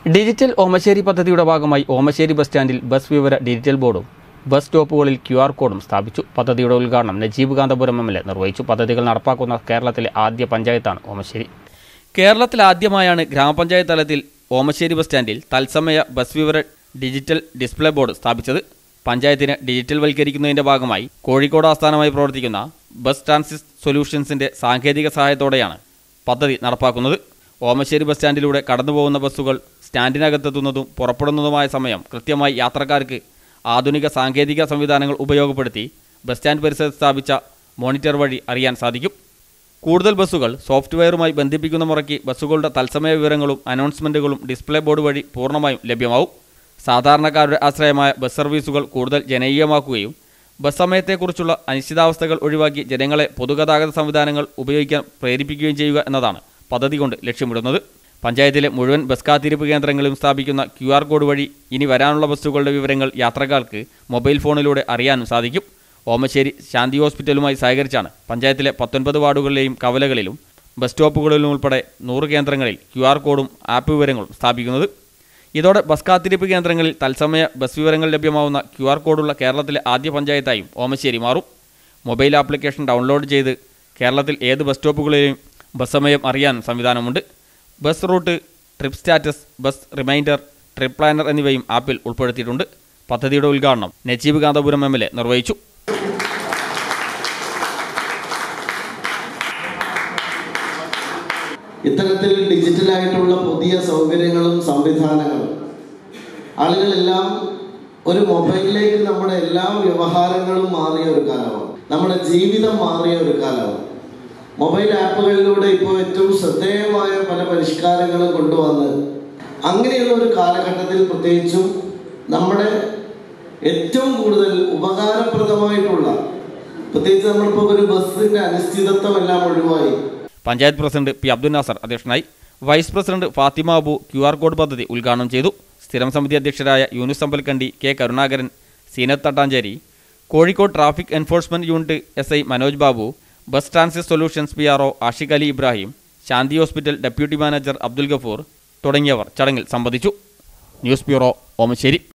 digital Omassery പദ്ധതിയുടെ ഭാഗമായി Omassery bus സ്റ്റാൻഡിൽ ബസ് വിവര ഡിജിറ്റൽ ബോർഡും ബസ് സ്റ്റോപ്പുകളിൽ ക്യു ആർ കോഡും സ്ഥാപിച്ചു പദ്ധതിയുടെ ഉദ്ഘാടനം Najeeb Kanthapuram M L A നിർവഹിച്ചു പദ്ധതികൾ നടപ്പാക്കുന്ന കേരളത്തിലെ ആദ്യ പഞ്ചായത്താണ് ഓമശ്ശേരി കേരളത്തിൽ ആദ്യമായാണ് ഗ്രാമപഞ്ചായത്ത് തലത്തിൽ ഓമശ്ശേരി ബസ് സ്റ്റാൻഡിൽ തത്സമയ ബസ് വിവര ഡിജിറ്റൽ ഡിസ്പ്ലേ ബോർഡ് സ്ഥാപിച്ചത് പഞ്ചായത്തിനെ ഡിജിറ്റൽ വൽക്കരിക്കുന്നതിന്റെ ഭാഗമായി കോഴിക്കോട് ആസ്ഥാനമായി പ്രവർത്തിക്കുന്ന ബസ് ട്രാൻസിറ്റ് സൊല്യൂഷൻസിന്റെ സാങ്കേതിക സഹായത്തോടെയാണ് പദ്ധതി നടപ്പാക്കുന്നത് ഓമശ്ശേരി ബസ് സ്റ്റാൻഡിലൂടെ കടന്നുപോകുന്ന ബസ്സുകൾ സ്റ്റാൻഡിനകത്തെത്തുന്നതും പുറപ്പെടുന്നതുമായ സമയം കൃത്യമായി യാത്രക്കാർക്ക് ആധുനിക സാങ്കേതിക സംവിധാനങ്ങൾ ഉപയോഗപ്പെടുത്തി ബസ് സ്റ്റാൻഡ് പരിസരത്ത് സ്ഥാപിച്ച മോണിറ്റർ വഴി അറിയാൻ സാധിക്കും കൂടുതൽ ബസ്സുകൾ സോഫ്റ്റ്വെയറുമായി ബന്ധിപ്പിക്കുന്ന മുറയ്ക്ക് ബസ്സുകളുടെ തത്സമയ വിവരങ്ങളും അനൗൺസ്മെൻറ്റുകളും ഡിസ്പ്ലേ ബോർഡ് വഴി പൂർണ്ണമായും ലഭ്യമാവും സാധാരണക്കാരുടെ ആശ്രയമായ ബസ് സർവീസുകൾ കൂടുതൽ ജനകീയമാക്കുകയും ബസ് സമയത്തെക്കുറിച്ചുള്ള അനിശ്ചിതാവസ്ഥകൾ ഒഴിവാക്കി ജനങ്ങളെ പൊതുഗതാഗത സംവിധാനങ്ങൾ ഉപയോഗിക്കാൻ പ്രേരിപ്പിക്കുകയും ചെയ്യുക എന്നതാണ് പദ്ധതി കൊണ്ട് ലക്ഷ്യമിടുന്നത് പഞ്ചായത്തിലെ മുഴുവൻ ബസ് കാത്തിരിപ്പ് കേന്ദ്രങ്ങളിലും സ്ഥാപിക്കുന്ന ക്യു ആർ കോഡ് വഴി ഇനി വരാനുള്ള ബസ്സുകളുടെ വിവരങ്ങൾ യാത്രക്കാർക്ക് മൊബൈൽ ഫോണിലൂടെ അറിയാനും സാധിക്കും ഓമശ്ശേരി ശാന്തി ഹോസ്പിറ്റലുമായി സഹകരിച്ചാണ് പഞ്ചായത്തിലെ പത്തൊൻപത് വാർഡുകളിലെയും കവലകളിലും ബസ് സ്റ്റോപ്പുകളിലും ഉൾപ്പെടെ നൂറ് കേന്ദ്രങ്ങളിൽ ക്യു ആർ കോഡും ആപ്പ് വിവരങ്ങളും സ്ഥാപിക്കുന്നത് ഇതോടെ ബസ് കാത്തിരിപ്പ് കേന്ദ്രങ്ങളിൽ തത്സമയ ബസ് വിവരങ്ങൾ ലഭ്യമാവുന്ന ക്യു ആർ കോഡുള്ള കേരളത്തിലെ ആദ്യ പഞ്ചായത്തായും ഓമശ്ശേരി മാറും മൊബൈൽ ആപ്ലിക്കേഷൻ ഡൗൺലോഡ് ചെയ്ത് കേരളത്തിൽ ഏത് ബസ് സ്റ്റോപ്പുകളിലെയും ബസ് സമയം അറിയാൻ സംവിധാനമുണ്ട് bus route trip status bus reminder trip planner എന്നിവയും ആപ്പിൽ ഉൾപ്പെടുത്തിയിട്ടുണ്ട് പദ്ധതിയുടെ ഉദ്ഘാടനം Najeeb Kanthapuram M L A നിർവഹിച്ചു ഇത്തരത്തിൽ ഡിജിറ്റലായിട്ടുള്ള പുതിയ സൗകര്യങ്ങളും സംവിധാനങ്ങളും ആളുകളെല്ലാം ഒരു മൊബൈലിലേക്ക് നമ്മുടെ എല്ലാ വ്യവഹാരങ്ങളും മാറിയ ഒരു കാലമാണ് നമ്മുടെ ജീവിതം മാറിയ ഒരു കാലമാണ് മൊബൈൽ ആപ്പുകളിലൂടെ ഇപ്പോൾ ഏറ്റവും ശ്രദ്ധേയമായ പല പരിഷ്കാരങ്ങളും കൊണ്ടുവന്ന് അങ്ങനെയുള്ള ഒരു കാലഘട്ടത്തിൽ പ്രത്യേകിച്ചും നമ്മുടെ ഏറ്റവും കൂടുതൽ ഉപകാരപ്രദമായിട്ടുള്ള പ്രത്യേകിച്ച് നമ്മളിപ്പോൾ ഒരു ബസ്സിന്റെ അനിശ്ചിതത്വം എല്ലാം ഒഴിവായി പഞ്ചായത്ത് പ്രസിഡന്റ് പി അബ്ദുൽ നാസർ അധ്യക്ഷനായി vice president Fathima Abu Q R code പദ്ധതി ഉദ്ഘാടനം ചെയ്തു സ്ഥിരം സമിതി അധ്യക്ഷരായ Yunus Ambalkandi K Karunakaran Seenath Thattancheri Kozhikode traffic enforcement unit S I Manoj Babu bus transit solutions P R O Ashiq Ali Ibrahim Shanthi hospital deputy manager Abdul Gafoor തുടങ്ങിയവർ ചടങ്ങിൽ സംബന്ധിച്ചു ന്യൂസ് ബ്യൂറോ ഓമശ്ശേരി